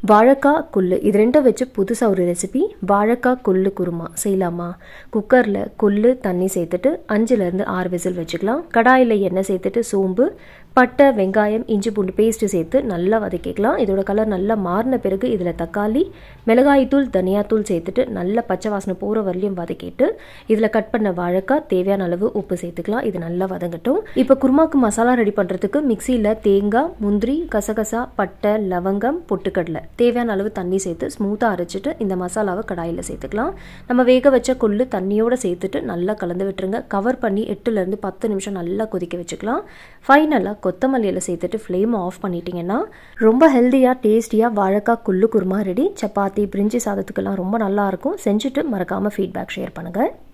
வாழைக்காய் கொள்ளு இது ரெண்டும் வச்சு புதுசாக ஒரு ரெசிபி வாழைக்காய் கொள்ளு குருமா செய்யலாமா குக்கரில் கொள்ளு தண்ணி சேர்த்துட்டு அஞ்சுலேருந்து ஆறு விசில் வச்சுக்கலாம் கடாயில் எண்ணெய் சேர்த்துட்டு சோம்பு பட்டை வெங்காயம் இஞ்சி பூண்டு பேஸ்ட்டு சேர்த்து நல்லா வதக்கிக்கலாம் இதோட கலர் நல்லா மாறின பிறகு இதில் தக்காளி மிளகாய்த்தூள் தனியாத்தூள் சேர்த்துட்டு நல்ல பச்சை வாசனை போகிற வரலையும் வதக்கிட்டு இதில் கட் பண்ண வாழைக்காய் தேவையான அளவு உப்பு சேர்த்துக்கலாம் இது நல்லா வதங்கட்டும் இப்போ குருமாக்கு மசாலா ரெடி பண்ணுறதுக்கு மிக்சியில் தேங்காய் முந்திரி கசகசா பட்டை லவங்கம் பொட்டுக்கடலை தேவையான அளவு தண்ணி சேர்த்து ஸ்மூத்தாக அரைச்சிட்டு இந்த மசாலாவை கடாயில் சேர்த்துக்கலாம் நம்ம வேக வச்ச கொள்ளு தண்ணியோடு சேர்த்துட்டு நல்லா கலந்து விட்டுருங்க கவர் பண்ணி எட்டுலேருந்து பத்து நிமிஷம் நல்லா கொதிக்க வச்சுக்கலாம் ஃபைனலாக கொத்தமல்லியில் சேர்த்துட்டு ஃப்ளேம் ஆஃப் பண்ணிட்டீங்கன்னா ரொம்ப ஹெல்த்தியாக டேஸ்டியாக வாழைக்காய் குள்ளு குருமா ரெடி சப்பாத்தி பிரிஞ்சி சாதத்துக்கெல்லாம் ரொம்ப நல்லாயிருக்கும் செஞ்சுட்டு மறக்காமல் ஃபீட்பேக் ஷேர் பண்ணுங்கள்